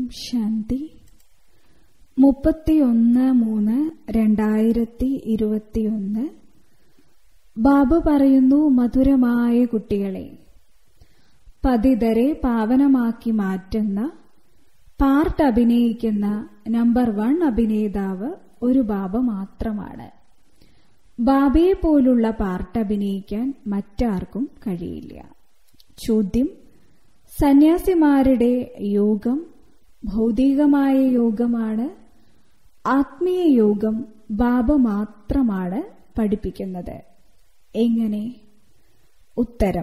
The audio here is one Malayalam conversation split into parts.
ശാന്തി മുപ്പത്തിയൊന്ന് മൂന്ന് രണ്ടായിരത്തി ഇരുപത്തിയൊന്ന് ബാബു പറയുന്നു മധുരമായ കുട്ടികളെ പതിതരെ പാവനമാക്കി മാറ്റുന്ന പാർട്ട് അഭിനയിക്കുന്ന നമ്പർ വൺ അഭിനേതാവ് ഒരു ബാബ മാത്രമാണ് ബാബയെ പോലുള്ള പാർട്ട് അഭിനയിക്കാൻ മറ്റാർക്കും കഴിയില്ല ചോദ്യം സന്യാസിമാരുടെ യോഗം ഭൗതികമായ യോഗമാണ് ആത്മീയ യോഗം ബാബ മാത്രമാണ് പഠിപ്പിക്കുന്നത് എങ്ങനെ ഉത്തരം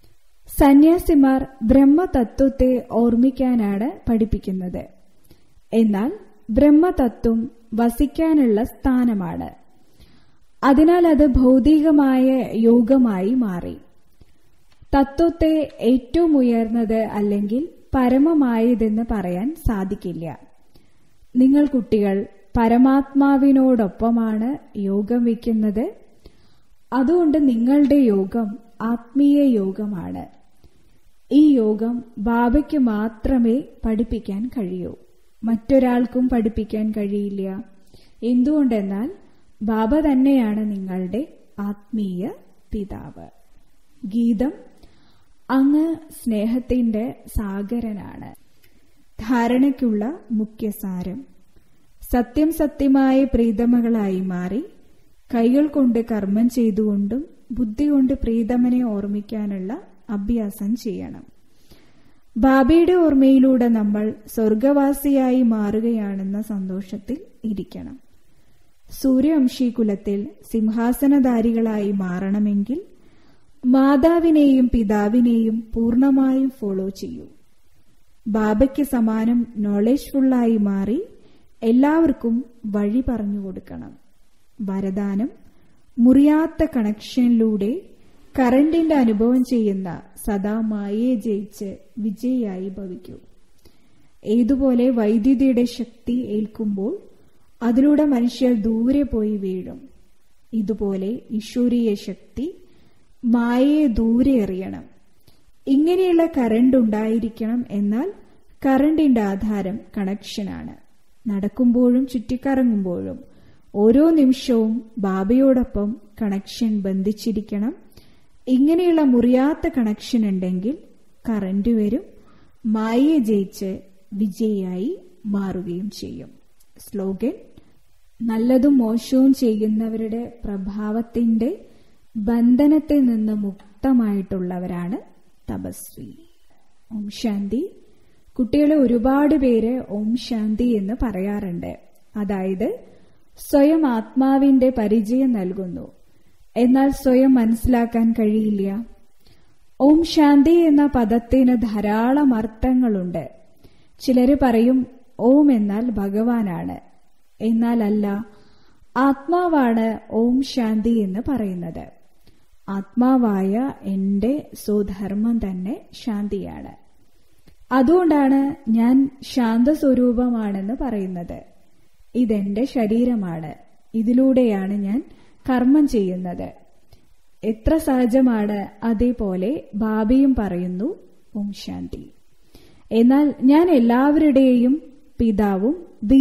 സന്യാസിമാർ ബ്രഹ്മതത്വത്തെ ഓർമ്മിക്കാനാണ് പഠിപ്പിക്കുന്നത് എന്നാൽ ബ്രഹ്മതത്വം വസിക്കാനുള്ള സ്ഥാനമാണ് അതിനാൽ അത് ഭൗതികമായ യോഗമായി മാറി തത്വത്തെ ഏറ്റവും ഉയർന്നത് അല്ലെങ്കിൽ പരമമായതെന്ന് പറയാൻ സാധിക്കില്ല നിങ്ങൾ കുട്ടികൾ പരമാത്മാവിനോടൊപ്പമാണ് യോഗം വയ്ക്കുന്നത് അതുകൊണ്ട് നിങ്ങളുടെ യോഗം ആത്മീയ യോഗമാണ് ഈ യോഗം ബാബയ്ക്ക് മാത്രമേ പഠിപ്പിക്കാൻ കഴിയൂ മറ്റൊരാൾക്കും പഠിപ്പിക്കാൻ കഴിയില്ല എന്തുകൊണ്ടെന്നാൽ ബാബ തന്നെയാണ് നിങ്ങളുടെ ആത്മീയ പിതാവ് ഗീതം അങ്ങ് സ്നേഹത്തിന്റെ സാഗരനാണ് ധാരണയ്ക്കുള്ള മുഖ്യസാരം സത്യം സത്യമായ പ്രീതമകളായി മാറി കൈകൾ കൊണ്ട് കർമ്മം ചെയ്തുകൊണ്ടും ബുദ്ധി കൊണ്ട് പ്രീതമനെ ഓർമ്മിക്കാനുള്ള അഭ്യാസം ചെയ്യണം ബാബയുടെ ഓർമ്മയിലൂടെ നമ്മൾ സ്വർഗവാസിയായി മാറുകയാണെന്ന സന്തോഷത്തിൽ ഇരിക്കണം സൂര്യവംശീകുലത്തിൽ സിംഹാസനധാരികളായി മാറണമെങ്കിൽ മാതാവിനെയും പിതാവിനെയും പൂർണമായും ഫോളോ ചെയ്യൂ ബാബയ്ക്ക് സമാനം നോളജ്ഫുള്ളായി മാറി എല്ലാവർക്കും വഴി പറഞ്ഞു കൊടുക്കണം വരദാനം മുറിയാത്ത കണക്ഷനിലൂടെ കറന്റിന്റെ അനുഭവം ചെയ്യുന്ന സദാ മായയെ ജയിച്ച് വിജയിയായി ഭവിക്കൂ ഏതുപോലെ വൈദ്യുതിയുടെ ശക്തി ഏൽക്കുമ്പോൾ അതിലൂടെ മനുഷ്യർ ദൂരെ പോയി വീഴും ഇതുപോലെ ഈശ്വരീയ ശക്തി മായയെ ദൂരെ എറിയണം ഇങ്ങനെയുള്ള കറണ്ട് ഉണ്ടായിരിക്കണം എന്നാൽ കറണ്ടിന്റെ ആധാരം കണക്ഷനാണ് നടക്കുമ്പോഴും ചുറ്റിക്കറങ്ങുമ്പോഴും ഓരോ നിമിഷവും ബാബയോടൊപ്പം കണക്ഷൻ ബന്ധിച്ചിരിക്കണം ഇങ്ങനെയുള്ള മുറിയാത്ത കണക്ഷൻ ഉണ്ടെങ്കിൽ കറന്റ് വരും മായയെ ജയിച്ച് വിജയിയായി മാറുകയും ചെയ്യും സ്ലോഗൻ നല്ലതും മോശവും ചെയ്യുന്നവരുടെ പ്രഭാവത്തിന്റെ ബന്ധനത്തിൽ നിന്ന് മുക്തമായിട്ടുള്ളവരാണ് തപസ്വി ഓം ശാന്തി കുട്ടികളെ ഒരുപാട് പേര് ഓം ശാന്തി എന്ന് പറയാറുണ്ട് അതായത് സ്വയം ആത്മാവിന്റെ പരിചയം നൽകുന്നു എന്നാൽ സ്വയം മനസ്സിലാക്കാൻ കഴിയില്ല ഓം ശാന്തി എന്ന പദത്തിന് ധാരാളം അർത്ഥങ്ങളുണ്ട് ചിലര് പറയും ഓം എന്നാൽ ഭഗവാനാണ് എന്നാൽ അല്ല ആത്മാവാണ് ഓം ശാന്തി എന്ന് പറയുന്നത് ആത്മാവായ എന്റെ സ്വധർമ്മം തന്നെ ശാന്തിയാണ് അതുകൊണ്ടാണ് ഞാൻ ശാന്തസ്വരൂപമാണെന്ന് പറയുന്നത് ഇതെന്റെ ശരീരമാണ് ഇതിലൂടെയാണ് ഞാൻ കർമ്മം ചെയ്യുന്നത് എത്ര സഹജമാണ് അതേപോലെ ബാബയും പറയുന്നു ഓം ശാന്തി എന്നാൽ ഞാൻ എല്ലാവരുടെയും പിതാവും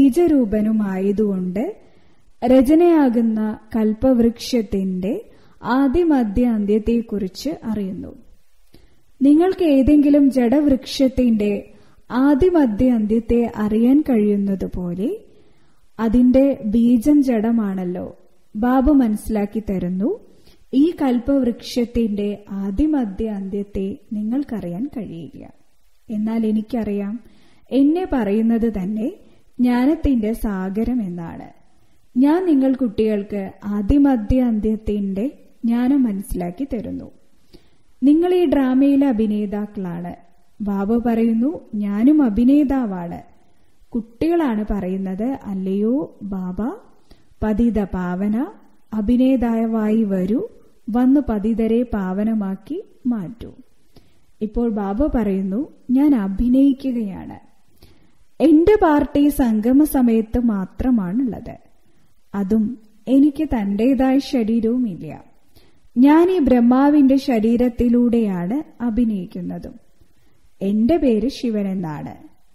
ബീജരൂപനുമായതുകൊണ്ട് രചനയാകുന്ന കൽപ്പവൃക്ഷത്തിന്റെ ആദ്യമധ്യ അന്ത്യത്തെക്കുറിച്ച് അറിയുന്നു നിങ്ങൾക്ക് ഏതെങ്കിലും ജഡവൃക്ഷത്തിന്റെ ആദ്യമധ്യ അന്ത്യത്തെ അറിയാൻ കഴിയുന്നതുപോലെ അതിന്റെ ബീജം ജഡമാണല്ലോ ബാബു മനസ്സിലാക്കി തരുന്നു ഈ കൽപ്പവൃക്ഷത്തിന്റെ ആദ്യമധ്യ അന്ത്യത്തെ നിങ്ങൾക്കറിയാൻ കഴിയില്ല എന്നാൽ എനിക്കറിയാം എന്നെ പറയുന്നത് തന്നെ ജ്ഞാനത്തിന്റെ സാഗരം എന്നാണ് ഞാൻ നിങ്ങൾ കുട്ടികൾക്ക് ആദ്യമധ്യ അന്ത്യത്തിന്റെ ജ്ഞാനം മനസ്സിലാക്കി തരുന്നു നിങ്ങൾ ഈ ഡ്രാമയിലെ അഭിനേതാക്കളാണ് ബാബ പറയുന്നു ഞാനും അഭിനേതാവാണ് കുട്ടികളാണ് പറയുന്നത് അല്ലയോ ബാബ പതിത പാവന അഭിനേതാവായി വരൂ വന്ന് പതിതരെ പാവനമാക്കി മാറ്റൂ ഇപ്പോൾ ബാബ പറയുന്നു ഞാൻ അഭിനയിക്കുകയാണ് എന്റെ പാർട്ടി സംഗമ സമയത്ത് മാത്രമാണുള്ളത് അതും എനിക്ക് തന്റേതായ ശരീരവുമില്ല ഞാൻ ഈ ബ്രഹ്മാവിന്റെ ശരീരത്തിലൂടെയാണ് അഭിനയിക്കുന്നതും എന്റെ പേര് ശിവൻ എന്നാണ്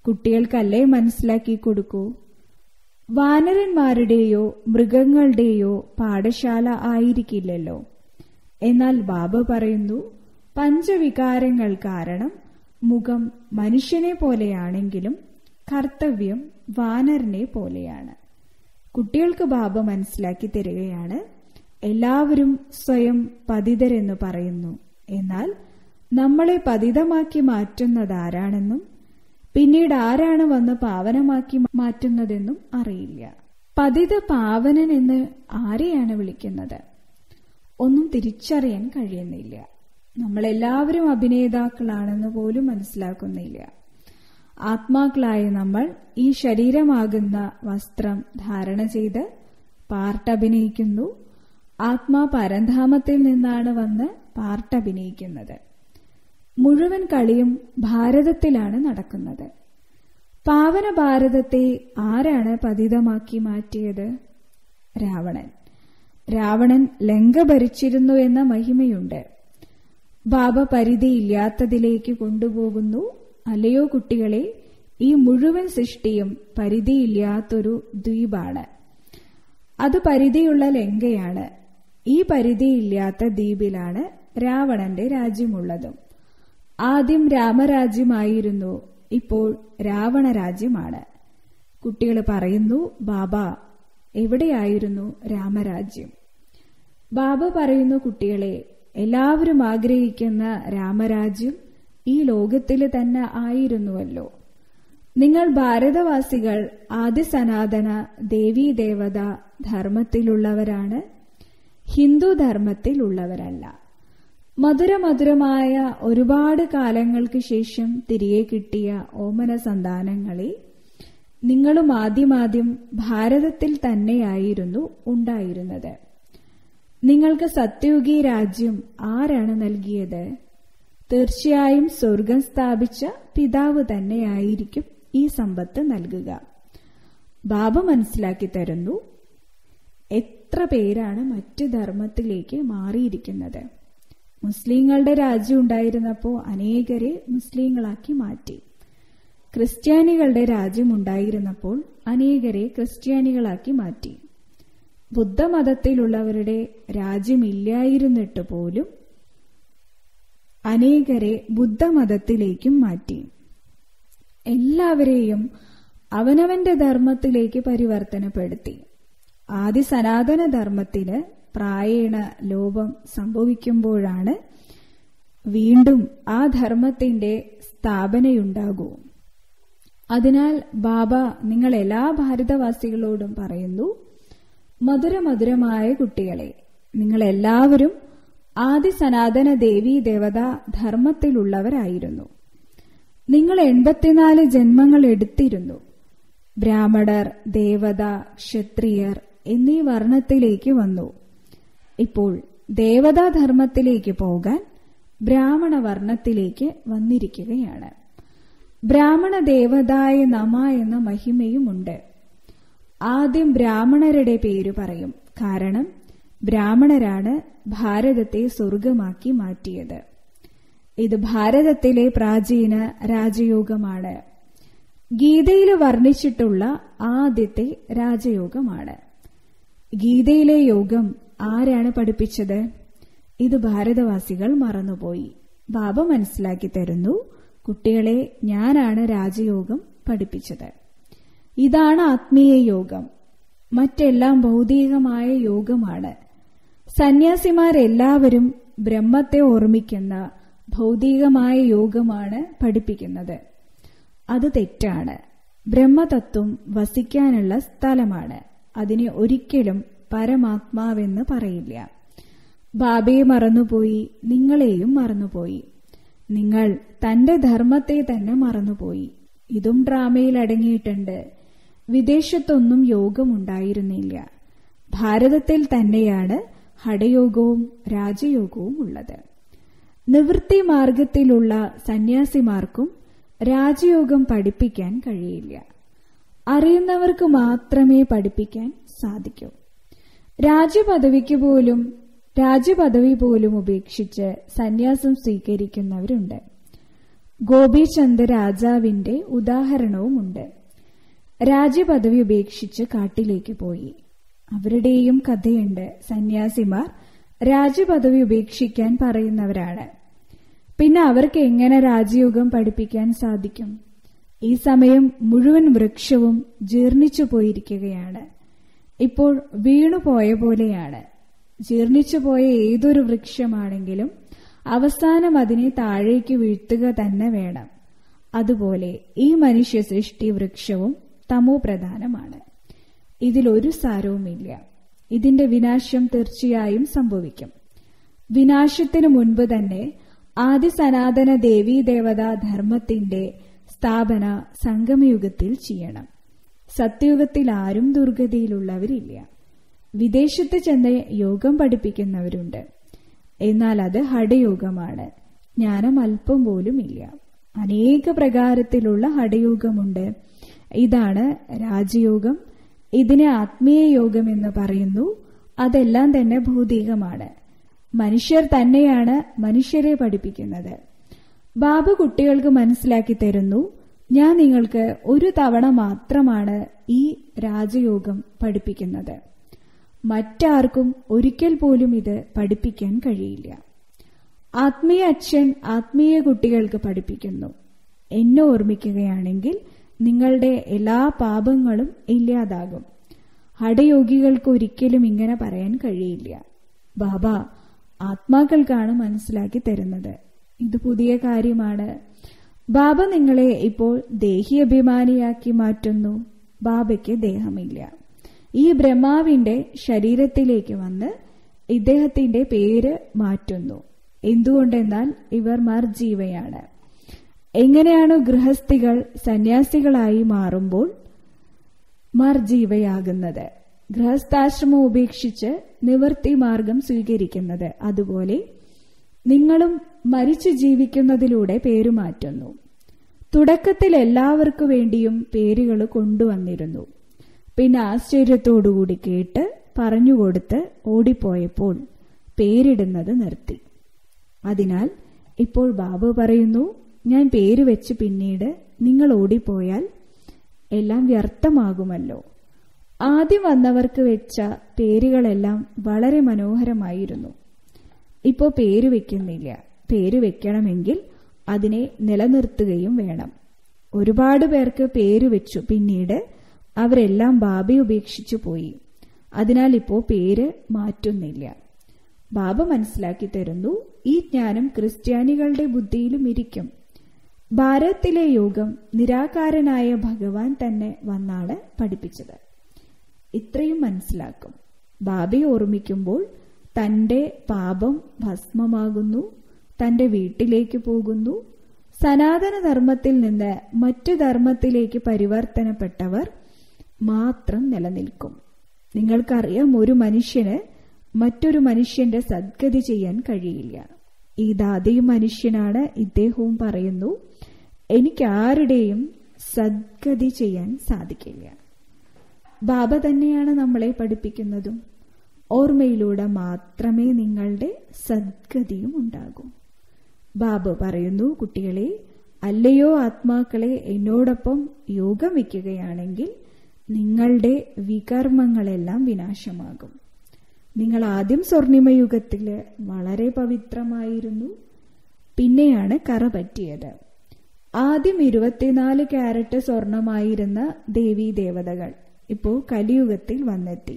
കുട്ടികൾക്കല്ലേ മനസ്സിലാക്കി കൊടുക്കൂ വാനരന്മാരുടെയോ മൃഗങ്ങളുടെയോ പാഠശാല ആയിരിക്കില്ലല്ലോ എന്നാൽ ബാബ പറയുന്നു പഞ്ചവികാരങ്ങൾ കാരണം മുഖം മനുഷ്യനെ പോലെയാണെങ്കിലും കർത്തവ്യം വാനരനെ പോലെയാണ് കുട്ടികൾക്ക് ബാബ മനസ്സിലാക്കി തരികയാണ് എല്ലാവരും സ്വയം പതിതരെന്ന് പറയുന്നു എന്നാൽ നമ്മളെ പതിതമാക്കി മാറ്റുന്നതാരാണെന്നും പിന്നീട് ആരാണ് വന്ന് പാവനമാക്കി മാറ്റുന്നതെന്നും അറിയില്ല പതിത പാവനൻ എന്ന് ആരെയാണ് വിളിക്കുന്നത് ഒന്നും തിരിച്ചറിയാൻ കഴിയുന്നില്ല നമ്മളെല്ലാവരും അഭിനേതാക്കളാണെന്ന് പോലും മനസ്സിലാക്കുന്നില്ല ആത്മാക്കളായ നമ്മൾ ഈ ശരീരമാകുന്ന വസ്ത്രം ധാരണ ചെയ്ത് പാർട്ടഭിനയിക്കുന്നു ആത്മാ പരന്ധാമത്തിൽ നിന്നാണ് വന്ന് പാർട്ടഭിനയിക്കുന്നത് മുഴുവൻ കളിയും ഭാരതത്തിലാണ് നടക്കുന്നത് പാവന ഭാരതത്തെ ആരാണ് പതിതമാക്കി മാറ്റിയത് രാവണൻ രാവണൻ ലങ്ക ഭരിച്ചിരുന്നു എന്ന മഹിമയുണ്ട് ബാബ പരിധിയില്ലാത്തതിലേക്ക് കൊണ്ടുപോകുന്നു അല്ലയോ കുട്ടികളെ ഈ മുഴുവൻ സൃഷ്ടിയും പരിധിയില്ലാത്തൊരു ദ്വീപാണ് അത് പരിധിയുള്ള ലങ്കയാണ് ഈ പരിധിയില്ലാത്ത ദ്വീപിലാണ് രാവണന്റെ രാജ്യമുള്ളതും ആദ്യം രാമരാജ്യമായിരുന്നു ഇപ്പോൾ രാവണ രാജ്യമാണ് കുട്ടികൾ പറയുന്നു ബാബ എവിടെയായിരുന്നു രാമരാജ്യം ബാബ പറയുന്നു കുട്ടികളെ എല്ലാവരും ആഗ്രഹിക്കുന്ന രാമരാജ്യം ഈ ലോകത്തിൽ തന്നെ ആയിരുന്നുവല്ലോ നിങ്ങൾ ഭാരതവാസികൾ ആദ്യ സനാതന ദേവീ ദേവത ധർമ്മത്തിലുള്ളവരാണ് ഹിന്ദു ധർമ്മത്തിലുള്ളവരല്ല മധുരമധുരമായ ഒരുപാട് കാലങ്ങൾക്ക് ശേഷം തിരികെ കിട്ടിയ ഓമന സന്താനങ്ങളെ നിങ്ങളും ആദ്യമാദ്യം ഭാരതത്തിൽ തന്നെയായിരുന്നു ഉണ്ടായിരുന്നത് നിങ്ങൾക്ക് സത്യയുഗി രാജ്യം ആരാണ് നൽകിയത് തീർച്ചയായും സ്വർഗം സ്ഥാപിച്ച പിതാവ് തന്നെയായിരിക്കും ഈ സമ്പത്ത് നൽകുക ബാബ മനസ്സിലാക്കി തരുന്നു എത്ര പേരാണ് മറ്റു ധർമ്മത്തിലേക്ക് മാറിയിരിക്കുന്നത് മുസ്ലിങ്ങളുടെ രാജ്യം ഉണ്ടായിരുന്നപ്പോൾ അനേകരെ മുസ്ലിങ്ങളാക്കി മാറ്റി ക്രിസ്ത്യാനികളുടെ രാജ്യം ഉണ്ടായിരുന്നപ്പോൾ അനേകരെ ക്രിസ്ത്യാനികളാക്കി മാറ്റി ബുദ്ധമതത്തിലുള്ളവരുടെ രാജ്യമില്ലായിരുന്നിട്ട് പോലും അനേകരെ ബുദ്ധമതത്തിലേക്കും മാറ്റി എല്ലാവരെയും അവനവന്റെ ധർമ്മത്തിലേക്ക് പരിവർത്തനപ്പെടുത്തി ആദി സനാതന ധർമ്മത്തിന് പ്രായേണ ലോപം സംഭവിക്കുമ്പോഴാണ് വീണ്ടും ആ ധർമ്മത്തിന്റെ സ്ഥാപനയുണ്ടാകൂ അതിനാൽ ബാബ നിങ്ങൾ എല്ലാ ഭാരതവാസികളോടും പറയുന്നു മധുരമധുരമായ കുട്ടികളെ നിങ്ങൾ എല്ലാവരും ആദി സനാതന ദേവീ ദേവത ധർമ്മത്തിലുള്ളവരായിരുന്നു നിങ്ങൾ എൺപത്തിനാല് ജന്മങ്ങൾ എടുത്തിരുന്നു ബ്രാഹ്മണർ ദേവത ക്ഷത്രിയർ എന്നീ വർണ്ണത്തിലേക്ക് വന്നു ഇപ്പോൾ ദേവതാ ധർമ്മത്തിലേക്ക് പോകാൻ ബ്രാഹ്മണ വർണ്ണത്തിലേക്ക് വന്നിരിക്കുകയാണ് ബ്രാഹ്മണ ദേവതായ നമ എന്ന മഹിമയുമുണ്ട് ആദ്യം ബ്രാഹ്മണരുടെ പേര് പറയും കാരണം ബ്രാഹ്മണരാണ് ഭാരതത്തെ സ്വർഗമാക്കി മാറ്റിയത് ഇത് ഭാരതത്തിലെ പ്രാചീന രാജയോഗമാണ് ഗീതയിൽ വർണ്ണിച്ചിട്ടുള്ള ആദ്യത്തെ രാജയോഗമാണ് ഗീതയിലെ യോഗം ആരാണ് പഠിപ്പിച്ചത് ഇത് ഭാരതവാസികൾ മറന്നുപോയി ബാബ മനസ്സിലാക്കി തരുന്നു കുട്ടികളെ ഞാനാണ് രാജയോഗം പഠിപ്പിച്ചത് ഇതാണ് ആത്മീയ യോഗം മറ്റെല്ലാം ഭൗതികമായ യോഗമാണ് സന്യാസിമാരെല്ലാവരും ബ്രഹ്മത്തെ ഓർമ്മിക്കുന്ന ഭൗതികമായ യോഗമാണ് പഠിപ്പിക്കുന്നത് അത് തെറ്റാണ് ബ്രഹ്മതത്വം വസിക്കാനുള്ള സ്ഥലമാണ് അതിനെ ഒരിക്കലും പരമാത്മാവെന്ന് പറയില്ല ബാബയെ മറന്നുപോയി നിങ്ങളെയും മറന്നുപോയി നിങ്ങൾ തന്റെ ധർമ്മത്തെ തന്നെ മറന്നുപോയി ഇതും ഡ്രാമയിൽ അടങ്ങിയിട്ടുണ്ട് വിദേശത്തൊന്നും യോഗമുണ്ടായിരുന്നില്ല ഭാരതത്തിൽ തന്നെയാണ് ഹഠയോഗവും രാജയോഗവും ഉള്ളത് നിവൃത്തി മാർഗത്തിലുള്ള സന്യാസിമാർക്കും രാജയോഗം പഠിപ്പിക്കാൻ കഴിയില്ല അറിയുന്നവർക്ക് മാത്രമേ പഠിപ്പിക്കാൻ സാധിക്കൂ രാജ്യപദവിക്ക് പോലും രാജ്യപദവി പോലും ഉപേക്ഷിച്ച് സന്യാസം സ്വീകരിക്കുന്നവരുണ്ട് ഗോപിചന്ദ് രാജാവിന്റെ ഉദാഹരണവുമുണ്ട് രാജ്യപദവി ഉപേക്ഷിച്ച് കാട്ടിലേക്ക് പോയി അവരുടെയും കഥയുണ്ട് സന്യാസിമാർ രാജ്യപദവി ഉപേക്ഷിക്കാൻ പറയുന്നവരാണ് പിന്നെ അവർക്ക് എങ്ങനെ രാജയോഗം പഠിപ്പിക്കാൻ സാധിക്കും ഈ സമയം മുഴുവൻ വൃക്ഷവും ജീർണിച്ചു പോയിരിക്കുകയാണ് ഇപ്പോൾ വീണുപോയ പോലെയാണ് ജീർണിച്ചു പോയ ഏതൊരു വൃക്ഷമാണെങ്കിലും അവസാനം അതിനെ താഴേക്ക് വീഴ്ത്തുക തന്നെ വേണം അതുപോലെ ഈ മനുഷ്യ സൃഷ്ടി വൃക്ഷവും തമോ പ്രധാനമാണ് ഇതിലൊരു സാരവുമില്ല ഇതിന്റെ വിനാശം തീർച്ചയായും സംഭവിക്കും വിനാശത്തിനു മുൻപ് തന്നെ ആദി സനാതന ദേവീ ദേവതാ ധർമ്മത്തിന്റെ സ്ഥാപന സംഗമയുഗത്തിൽ ചെയ്യണം സത്യയുഗത്തിൽ ആരും ദുർഗതിയിലുള്ളവരില്ല വിദേശത്ത് ചെന്ന് യോഗം പഠിപ്പിക്കുന്നവരുണ്ട് എന്നാൽ അത് ഹഠയോഗമാണ് ജ്ഞാനം അല്പം പോലും ഇല്ല അനേക പ്രകാരത്തിലുള്ള ഹഠയോഗമുണ്ട് ഇതാണ് രാജയോഗം ഇതിനെ ആത്മീയ യോഗം എന്ന് പറയുന്നു അതെല്ലാം തന്നെ ഭൗതികമാണ് മനുഷ്യർ തന്നെയാണ് മനുഷ്യരെ പഠിപ്പിക്കുന്നത് ബാബു കുട്ടികൾക്ക് മനസ്സിലാക്കി തരുന്നു ഞാൻ നിങ്ങൾക്ക് ഒരു തവണ മാത്രമാണ് ഈ രാജയോഗം പഠിപ്പിക്കുന്നത് മറ്റാർക്കും ഒരിക്കൽ പോലും ഇത് പഠിപ്പിക്കാൻ കഴിയില്ല ആത്മീയ അച്ഛൻ ആത്മീയ കുട്ടികൾക്ക് പഠിപ്പിക്കുന്നു എന്നെ ഓർമ്മിക്കുകയാണെങ്കിൽ നിങ്ങളുടെ എല്ലാ പാപങ്ങളും ഇല്ലാതാകും ഹഠയോഗികൾക്ക് ഒരിക്കലും ഇങ്ങനെ പറയാൻ കഴിയില്ല ബാബ ആത്മാക്കൾക്കാണ് മനസ്സിലാക്കി തരുന്നത് ഇത് പുതിയ കാര്യമാണ് ബാബ നിങ്ങളെ ഇപ്പോൾ ദേഹി അഭിമാനിയാക്കി മാറ്റുന്നു ബാബയ്ക്ക് ദേഹമില്ല ഈ ബ്രഹ്മാവിന്റെ ശരീരത്തിലേക്ക് വന്ന് ഇദ്ദേഹത്തിന്റെ പേര് മാറ്റുന്നു എന്തുകൊണ്ടെന്നാൽ ഇവർ മർജീവയാണ് എങ്ങനെയാണ് ഗൃഹസ്ഥികൾ സന്യാസികളായി മാറുമ്പോൾ മർജീവയാകുന്നത് ഗൃഹസ്ഥാശ്രമം ഉപേക്ഷിച്ച് നിവൃത്തി മാർഗം സ്വീകരിക്കുന്നത് അതുപോലെ നിങ്ങളും മരിച്ചു ജീവിക്കുന്നതിലൂടെ പേരുമാറ്റുന്നു തുടക്കത്തിൽ എല്ലാവർക്കു വേണ്ടിയും പേരുകൾ കൊണ്ടുവന്നിരുന്നു പിന്നെ ആശ്ചര്യത്തോടുകൂടി കേട്ട് പറഞ്ഞുകൊടുത്ത് ഓടിപ്പോയപ്പോൾ പേരിടുന്നത് നിർത്തി അതിനാൽ ഇപ്പോൾ ബാബു പറയുന്നു ഞാൻ പേര് വെച്ച് പിന്നീട് നിങ്ങൾ ഓടിപ്പോയാൽ എല്ലാം വ്യർത്ഥമാകുമല്ലോ ആദ്യം വന്നവർക്ക് വെച്ച പേരുകളെല്ലാം വളരെ മനോഹരമായിരുന്നു ഇപ്പോൾ പേര് വെക്കുന്നില്ല പേര് വെക്കണമെങ്കിൽ അതിനെ നിലനിർത്തുകയും വേണം ഒരുപാട് പേർക്ക് പേര് വെച്ചു പിന്നീട് അവരെല്ലാം ബാബയെ ഉപേക്ഷിച്ചു പോയി അതിനാൽ ഇപ്പോൾ പേര് മാറ്റുന്നില്ല ബാബ മനസ്സിലാക്കി തരുന്നു ഈ ജ്ഞാനം ക്രിസ്ത്യാനികളുടെ ബുദ്ധിയിലും ഇരിക്കും ഭാരതത്തിലെ യോഗം നിരാകാരനായ ഭഗവാൻ തന്നെ വന്നാണ് പഠിപ്പിച്ചത് ഇത്രയും മനസ്സിലാക്കും ബാബയെ ഓർമ്മിക്കുമ്പോൾ തന്റെ പാപം ഭസ്മമാകുന്നു തന്റെ വീട്ടിലേക്ക് പോകുന്നു സനാതന ധർമ്മത്തിൽ നിന്ന് മറ്റു ധർമ്മത്തിലേക്ക് പരിവർത്തനപ്പെട്ടവർ മാത്രം നിലനിൽക്കും നിങ്ങൾക്കറിയാം ഒരു മനുഷ്യന് മറ്റൊരു മനുഷ്യന്റെ സദ്ഗതി ചെയ്യാൻ കഴിയില്ല ഈ ദാതയും മനുഷ്യനാണ് ഇദ്ദേഹവും പറയുന്നു എനിക്ക് ആരുടെയും സദ്ഗതി ചെയ്യാൻ സാധിക്കില്ല ബാബ തന്നെയാണ് നമ്മളെ പഠിപ്പിക്കുന്നതും ഓർമ്മയിലൂടെ മാത്രമേ നിങ്ങളുടെ സദ്ഗതിയും ഉണ്ടാകൂ ബാബു പറയുന്നു കുട്ടികളെ അല്ലയോ ആത്മാക്കളെ എന്നോടൊപ്പം യോഗം വയ്ക്കുകയാണെങ്കിൽ നിങ്ങളുടെ വികർമ്മങ്ങളെല്ലാം വിനാശമാകും നിങ്ങൾ ആദ്യം സ്വർണിമയുഗത്തില് വളരെ പവിത്രമായിരുന്നു പിന്നെയാണ് കറ പറ്റിയത് ആദ്യം ഇരുപത്തിനാല് ക്യാരറ്റ് സ്വർണമായിരുന്ന ദേവീ ദേവതകൾ ഇപ്പോൾ കലിയുഗത്തിൽ വന്നെത്തി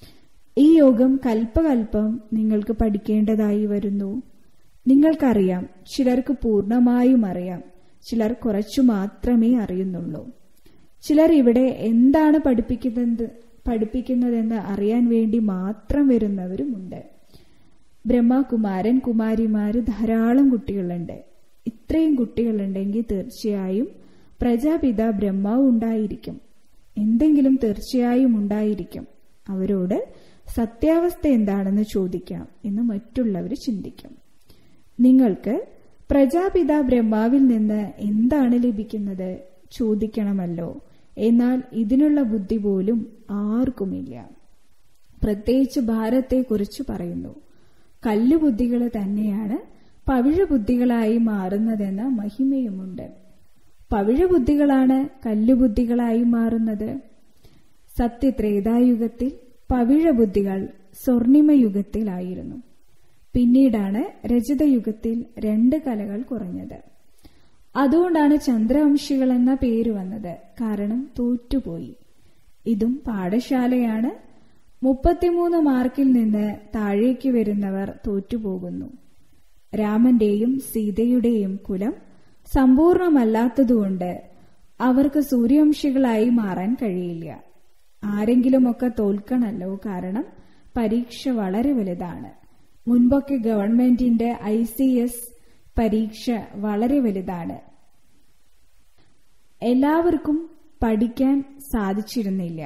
ഈ യോഗം കൽപ്പകൽപ്പം നിങ്ങൾക്ക് പഠിക്കേണ്ടതായി വരുന്നു നിങ്ങൾക്കറിയാം ചിലർക്ക് പൂർണ്ണമായും അറിയാം ചിലർ കുറച്ചു മാത്രമേ അറിയുന്നുള്ളൂ ചിലർ ഇവിടെ എന്താണ് പഠിപ്പിക്കുന്നത് പഠിപ്പിക്കുന്നതെന്ന് അറിയാൻ വേണ്ടി മാത്രം വരുന്നവരുമുണ്ട് ബ്രഹ്മകുമാരൻ കുമാരിമാര് ധാരാളം കുട്ടികളുണ്ട് ഇത്രയും കുട്ടികളുണ്ടെങ്കിൽ തീർച്ചയായും പ്രജാപിത ബ്രഹ്മാവ് ഉണ്ടായിരിക്കും എന്തെങ്കിലും തീർച്ചയായും ഉണ്ടായിരിക്കും അവരോട് സത്യാവസ്ഥ എന്താണെന്ന് ചോദിക്കാം എന്ന് മറ്റുള്ളവർ ചിന്തിക്കും നിങ്ങൾക്ക് പ്രജാപിത ബ്രഹ്മാവിൽ നിന്ന് എന്താണ് ലഭിക്കുന്നത് ചോദിക്കണമല്ലോ എന്നാൽ ഇതിനുള്ള ബുദ്ധി പോലും ആർക്കുമില്ല പ്രത്യേകിച്ച് ഭാരതത്തെക്കുറിച്ച് പറയുന്നു കല്ലുബുദ്ധികൾ തന്നെയാണ് പവിഴബുദ്ധികളായി മാറുന്നതെന്ന മഹിമയുമുണ്ട് പവിഴബുദ്ധികളാണ് കല്ലുബുദ്ധികളായി മാറുന്നത് സത്യത്രേതായുഗത്തിൽ പവിഴബുദ്ധികൾ സ്വർണിമയുഗത്തിലായിരുന്നു പിന്നീടാണ് രജതയുഗത്തിൽ രണ്ട് കലകൾ കുറഞ്ഞത് അതുകൊണ്ടാണ് ചന്ദ്രവംശികൾ എന്ന പേര് വന്നത് കാരണം തോറ്റുപോയി ഇതും പാഠശാലയാണ് മുപ്പത്തിമൂന്ന് മാർക്കിൽ നിന്ന് താഴേക്ക് വരുന്നവർ തോറ്റുപോകുന്നു രാമന്റെയും സീതയുടെയും കുലം സമ്പൂർണമല്ലാത്തതുകൊണ്ട് അവർക്ക് സൂര്യവംശികളായി മാറാൻ കഴിയില്ല ആരെങ്കിലുമൊക്കെ തോൽക്കണല്ലോ കാരണം പരീക്ഷ വളരെ വലുതാണ് മുൻപൊക്കെ ഗവൺമെന്റിന്റെ ഐ സി എസ് പരീക്ഷ വളരെ വലുതാണ് എല്ലാവർക്കും പഠിക്കാൻ സാധിച്ചിരുന്നില്ല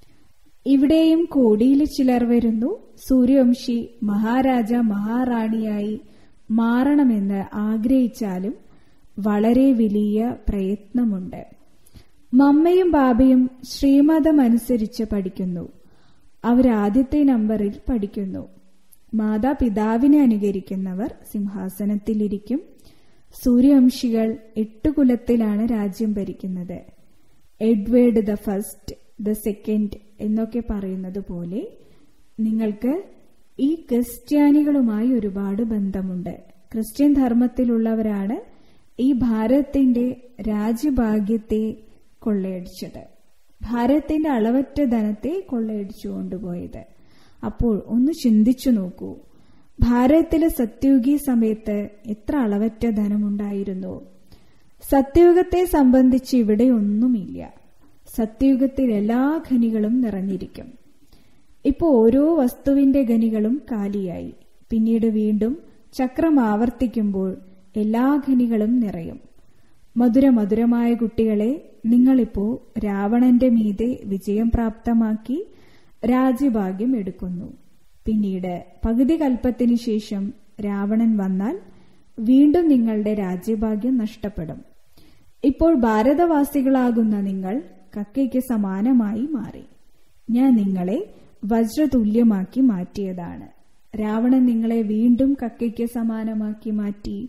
ഇവിടെയും കോടിയിൽ ചിലർ വരുന്നു സൂര്യവംശി മഹാരാജ മഹാറാണിയായി മാറണമെന്ന് ആഗ്രഹിച്ചാലും വളരെ വലിയ പ്രയത്നമുണ്ട് മമ്മയും ബാബയും ശ്രീമതമനുസരിച്ച് പഠിക്കുന്നു അവരാദ്യത്തെ നമ്പറിൽ പഠിക്കുന്നു മാതാപിതാവിനെ അനുകരിക്കുന്നവർ സിംഹാസനത്തിലിരിക്കും സൂര്യവംശികൾ എട്ട് കുലത്തിലാണ് രാജ്യം ഭരിക്കുന്നത് Edward the first the second എന്നൊക്കെ പറയുന്നത് പോലെ നിങ്ങൾക്ക് ഈ ക്രിസ്ത്യാനികളുമായി ഒരുപാട് ബന്ധമുണ്ട് ക്രിസ്ത്യൻ ധർമ്മത്തിലുള്ളവരാണ് ഈ ഭാരതത്തിന്റെ രാജ്യഭാഗ്യത്തെ കൊള്ളയടിച്ചത് ഭാരതത്തിന്റെ അളവറ്റ ധനത്തെ കൊള്ളയടിച്ചു കൊണ്ടുപോയത് അപ്പോൾ ഒന്ന് ചിന്തിച്ചു നോക്കൂ ഭാരതത്തിലെ സത്യുഗി സമയത്ത് എത്ര അളവറ്റ ധനമുണ്ടായിരുന്നു സത്യയുഗത്തെ സംബന്ധിച്ച് ഇവിടെ ഒന്നുമില്ല സത്യയുഗത്തിൽ എല്ലാ ഖനികളും നിറഞ്ഞിരിക്കും ഇപ്പോൾ ഓരോ വസ്തുവിന്റെ ഖനികളും കാലിയായി പിന്നീട് വീണ്ടും ചക്രം ആവർത്തിക്കുമ്പോൾ എല്ലാ ഖനികളും നിറയും മധുര മധുരമായ കുട്ടികളെ നിങ്ങളിപ്പോ രാവണന്റെ മീതെ വിജയം പ്രാപ്തമാക്കി രാജ്യഭാഗ്യം എടുക്കുന്നു പിന്നീട് പകുതി കൽപ്പത്തിന് ശേഷം രാവണൻ വന്നാൽ വീണ്ടും നിങ്ങളുടെ രാജ്യഭാഗ്യം നഷ്ടപ്പെടും ഇപ്പോൾ ഭാരതവാസികളാകുന്ന നിങ്ങൾ കക്കയ്ക്ക് സമാനമായി മാറി ഞാൻ നിങ്ങളെ വജ്രതുല്യമാക്കി മാറ്റിയതാണ് രാവണൻ നിങ്ങളെ വീണ്ടും കക്കയ്ക്ക് സമാനമാക്കി മാറ്റി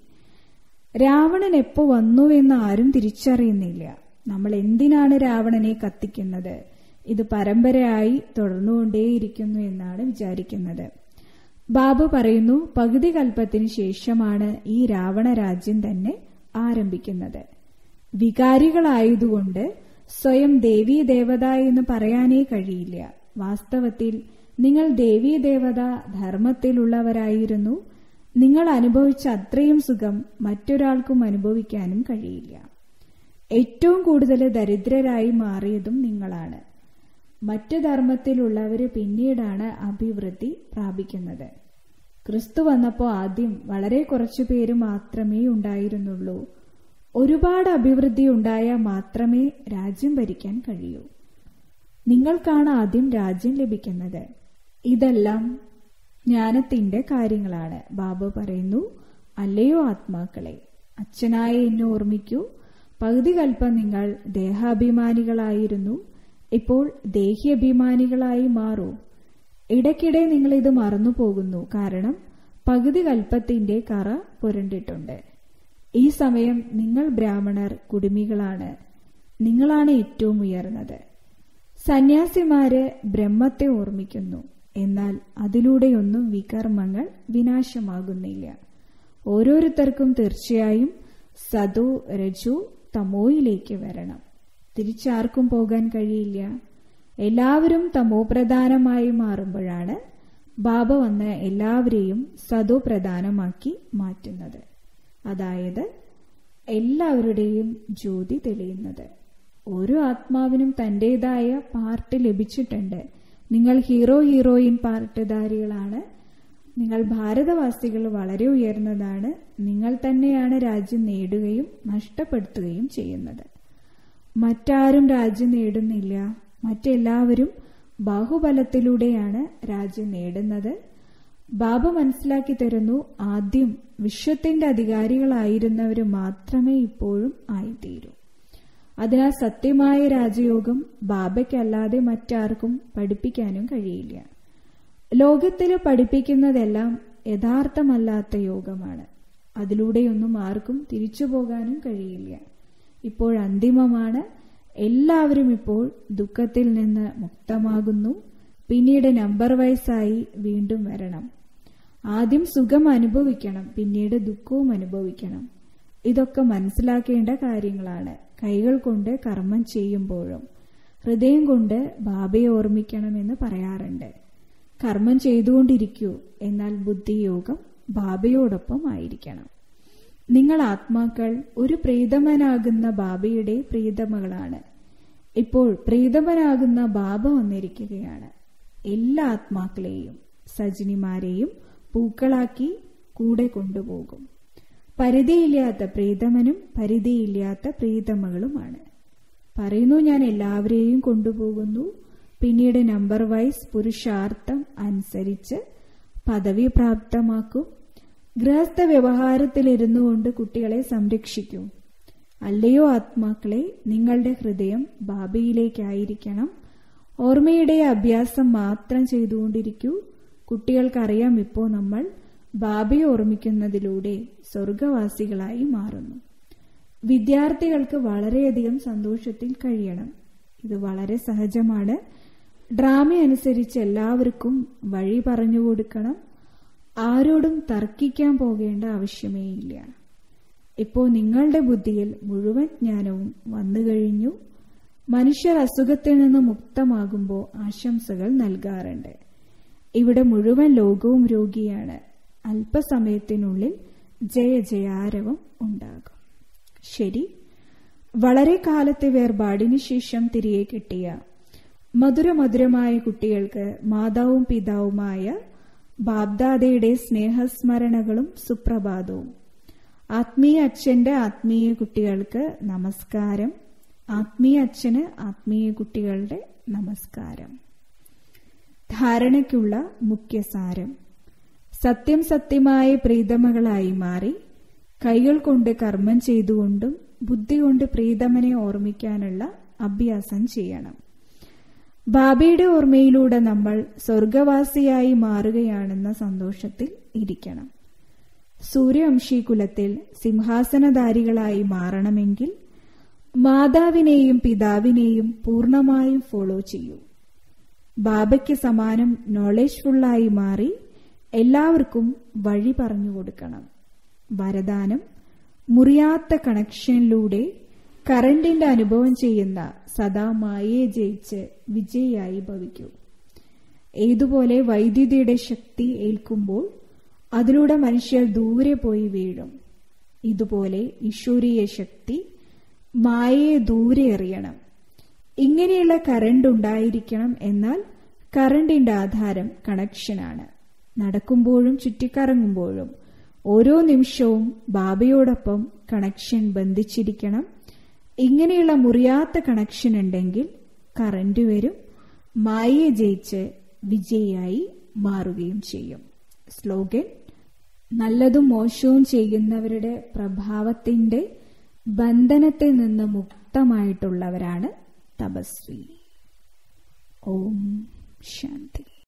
രാവണൻ എപ്പോ വന്നുവെന്ന് ആരും തിരിച്ചറിയുന്നില്ല നമ്മൾ എന്തിനാണ് രാവണനെ കത്തിക്കുന്നത് ഇത് പരമ്പരയായി തുടർന്നുകൊണ്ടേയിരിക്കുന്നു എന്നാണ് വിചാരിക്കുന്നത് ബാബു പറയുന്നു പകുതി കൽപ്പത്തിന് ശേഷമാണ് ഈ രാവണ രാജ്യം തന്നെ ആരംഭിക്കുന്നത് വികാരികളായതുകൊണ്ട് സ്വയം ദേവീ ദേവത എന്ന് പറയാനേ കഴിയില്ല വാസ്തവത്തിൽ നിങ്ങൾ ദേവീ ദേവത ധർമ്മത്തിലുള്ളവരായിരുന്നു നിങ്ങൾ അനുഭവിച്ച അത്രയും സുഖം മറ്റൊരാൾക്കും അനുഭവിക്കാനും കഴിയില്ല ഏറ്റവും കൂടുതൽ ദരിദ്രരായി മാറിയതും നിങ്ങളാണ് മറ്റു ധർമ്മത്തിലുള്ളവര് പിന്നീടാണ് അഭിവൃദ്ധി പ്രാപിക്കുന്നത് ക്രിസ്തു വന്നപ്പോൾ ആദ്യം വളരെ കുറച്ചു പേര് മാത്രമേ ഉണ്ടായിരുന്നുള്ളൂ ഒരുപാട് അഭിവൃദ്ധി ഉണ്ടായാൽ മാത്രമേ രാജ്യം ഭരിക്കാൻ കഴിയൂ നിങ്ങൾക്കാണ് ആദ്യം രാജ്യം ലഭിക്കുന്നത് ഇതെല്ലാം ജ്ഞാനത്തിന്റെ കാര്യങ്ങളാണ് ബാബു പറയുന്നു അല്ലയോ ആത്മാക്കളെ അച്ഛനായ എന്നെ ഓർമ്മിക്കൂ പകുതി കൽപ്പം നിങ്ങൾ ദേഹാഭിമാനികളായിരുന്നു ഇപ്പോൾ ദേഹ്യഭിമാനികളായി മാറൂ ഇടയ്ക്കിടെ നിങ്ങൾ ഇത് മറന്നു പോകുന്നു കാരണം പകുതി കൽപ്പത്തിന്റെ കറ പുരണ്ടിട്ടുണ്ട് ഈ സമയം നിങ്ങൾ ബ്രാഹ്മണർ കുടുമികളാണ് നിങ്ങളാണ് ഏറ്റവും ഉയർന്നത് സന്യാസിമാര് ബ്രഹ്മത്തെ ഓർമ്മിക്കുന്നു എന്നാൽ അതിലൂടെയൊന്നും വികർമ്മങ്ങൾ വിനാശമാകുന്നില്ല ഓരോരുത്തർക്കും തീർച്ചയായും സതോ രജു തമോയിലേക്ക് വരണം തിരിച്ചാർക്കും പോകാൻ കഴിയില്ല എല്ലാവരും തമോ പ്രധാനമായി മാറുമ്പോഴാണ് ബാബ വന്ന് എല്ലാവരെയും സതോ പ്രധാനമാക്കി മാറ്റുന്നത് അതായത് എല്ലാവരുടെയും ജ്യോതി തെളിയുന്നത് ഓരോ ആത്മാവിനും തന്റേതായ പാർട്ട് ലഭിച്ചിട്ടുണ്ട് നിങ്ങൾ ഹീറോ ഹീറോയിൻ പാർട്ടുധാരികളാണ് നിങ്ങൾ ഭാരതവാസികൾ വളരെ ഉയർന്നതാണ് നിങ്ങൾ തന്നെയാണ് രാജ്യം നേടുകയും നഷ്ടപ്പെടുത്തുകയും ചെയ്യുന്നത് മറ്റാരും രാജ്യം നേടുന്നില്ല മറ്റെല്ലാവരും ബാഹുബലത്തിലൂടെയാണ് രാജ്യം നേടുന്നത് ബാബ മനസ്സിലാക്കി തരുന്നു ആദ്യം വിശ്വത്തിന്റെ അധികാരികളായിരുന്നവർ മാത്രമേ ഇപ്പോഴും ആയിത്തീരൂ അതിനാൽ സത്യമായ രാജയോഗം ബാബയ്ക്കല്ലാതെ മറ്റാർക്കും പഠിപ്പിക്കാനും കഴിയില്ല ലോകത്തിൽ പഠിപ്പിക്കുന്നതെല്ലാം യഥാർത്ഥമല്ലാത്ത യോഗമാണ് അതിലൂടെയൊന്നും ആർക്കും തിരിച്ചു പോകാനും കഴിയില്ല ഇപ്പോൾ അന്തിമമാണ് എല്ലാവരും ഇപ്പോൾ ദുഃഖത്തിൽ നിന്ന് മുക്തമാകുന്നു പിന്നീട് നമ്പർ വയസ്സായി വീണ്ടും വരണം ആദ്യം സുഖം അനുഭവിക്കണം പിന്നീട് ദുഃഖവും അനുഭവിക്കണം ഇതൊക്കെ മനസ്സിലാക്കേണ്ട കാര്യങ്ങളാണ് കൈകൾ കൊണ്ട് കർമ്മം ചെയ്യുമ്പോഴും ഹൃദയം കൊണ്ട് ബാബയെ ഓർമ്മിക്കണമെന്ന് പറയാറുണ്ട് കർമ്മം ചെയ്തുകൊണ്ടിരിക്കൂ എന്നാൽ ബുദ്ധിയോഗം ബാബയോടൊപ്പം ആയിരിക്കണം നിങ്ങൾ ആത്മാക്കൾ ഒരു പ്രീതമനാകുന്ന ബാബയുടെ പ്രീതമകളാണ് ഇപ്പോൾ പ്രീതമനാകുന്ന ബാബ വന്നിരിക്കുകയാണ് എല്ലാ ആത്മാക്കളെയും സജിനിമാരെയും പൂക്കളാക്കി കൂടെ കൊണ്ടുപോകും പരിധിയില്ലാത്ത പ്രീതമനും പരിധിയില്ലാത്ത പ്രീതമകളുമാണ് പറയുന്നു ഞാൻ എല്ലാവരെയും കൊണ്ടുപോകുന്നു പിന്നീട് നമ്പർ വൈസ് പുരുഷാർത്ഥം അനുസരിച്ച് പദവി പ്രാപ്തമാക്കും ഗൃഹസ്ഥ വ്യവഹാരത്തിലിരുന്നു കൊണ്ട് കുട്ടികളെ സംരക്ഷിക്കൂ അല്ലയോ ആത്മാക്കളെ നിങ്ങളുടെ ഹൃദയം ബാബയിലേക്കായിരിക്കണം ഓർമ്മയുടെ അഭ്യാസം മാത്രം ചെയ്തുകൊണ്ടിരിക്കൂ കുട്ടികൾക്കറിയാം ഇപ്പോൾ നമ്മൾ ബാബയെ ഓർമ്മിക്കുന്നതിലൂടെ സ്വർഗവാസികളായി മാറുന്നു വിദ്യാർത്ഥികൾക്ക് വളരെയധികം സന്തോഷത്തിൽ കഴിയണം ഇത് വളരെ സഹജമാണ് ഡ്രാമ അനുസരിച്ച് എല്ലാവർക്കും വഴി പറഞ്ഞു കൊടുക്കണം ആരോടും തർക്കിക്കാൻ പോകേണ്ട ആവശ്യമേ ഇല്ല ഇപ്പോൾ നിങ്ങളുടെ ബുദ്ധിയിൽ മുഴുവൻ ജ്ഞാനവും വന്നു കഴിഞ്ഞു മനുഷ്യർ അസുഖത്തിൽ നിന്ന് മുക്തമാകുമ്പോൾ ആശംസകൾ നൽകാറുണ്ട് ഇവിടെ മുഴുവൻ ലോകവും രോഗിയാണ് അല്പസമയത്തിനുള്ളിൽ ജയ ജയാരവം ഉണ്ടാകും ശരി വളരെ കാലത്തെ വേർപാടിനു ശേഷം തിരികെ കിട്ടിയ മധുരമധുരമായ കുട്ടികൾക്ക് മാതാവും പിതാവുമായ ബാബ്ദാദയുടെ സ്നേഹസ്മരണകളും സുപ്രഭാതവും ആത്മീയ അച്ഛന്റെ ആത്മീയ കുട്ടികൾക്ക് നമസ്കാരം ആത്മീയ അച്ഛന് ആത്മീയ കുട്ടികളുടെ നമസ്കാരം ധാരണയ്ക്കുള്ള മുഖ്യസാരം സത്യം സത്യമായ പ്രീതമകളായി മാറി കൈകൾ കൊണ്ട് കർമ്മം ചെയ്തുകൊണ്ടും ബുദ്ധി കൊണ്ട് പ്രീതമനെ ഓർമ്മിക്കാനുള്ള അഭ്യാസം ചെയ്യണം ബാബയുടെ ഓർമ്മയിലൂടെ നമ്മൾ സ്വർഗവാസിയായി മാറുകയാണെന്ന സന്തോഷത്തിൽ ഇരിക്കണം സൂര്യവംശീകുലത്തിൽ സിംഹാസനധാരികളായി മാറണമെങ്കിൽ മാതാവിനെയും പിതാവിനെയും പൂർണമായും ഫോളോ ചെയ്യൂ ബാബയ്ക്ക് സമാനം നോളജ്ഫുള്ളായി മാറി എല്ലാവർക്കും വഴി പറഞ്ഞു കൊടുക്കണം വരദാനം മുറിയാത്ത കണക്ഷനിലൂടെ കറണ്ടിന്റെ അനുഭവം ചെയ്യുന്ന സദാ മായയെ ജയിച്ച് വിജയിയായി ഭവിക്കൂ ഏതുപോലെ വൈദ്യുതിയുടെ ശക്തി ഏൽക്കുമ്പോൾ അതിലൂടെ മനുഷ്യർ ദൂരെ പോയി വീഴും ഇതുപോലെ ഈശ്വരീയ ശക്തി മായയെ ദൂരെ എറിയണം ഇങ്ങനെയുള്ള കറണ്ട് ഉണ്ടായിരിക്കണം എന്നാൽ കറണ്ടിന്റെ ആധാരം കണക്ഷനാണ് നടക്കുമ്പോഴും ചുറ്റിക്കറങ്ങുമ്പോഴും ഓരോ നിമിഷവും ബാബയോടൊപ്പം കണക്ഷൻ ബന്ധിച്ചിരിക്കണം ഇങ്ങനെയുള്ള മുറിയാത്ത കണക്ഷൻ ഉണ്ടെങ്കിൽ കറന്റ് വരും മായയെ ജയിച്ച് വിജയിയായി മാറുകയും ചെയ്യും സ്ലോഗൻ നല്ലതും മോശവും ചെയ്യുന്നവരുടെ പ്രഭാവത്തിന്റെ ബന്ധനത്തിൽ നിന്ന് മുക്തമായിട്ടുള്ളവരാണ് തപസ്വി ഓം ശാന്തി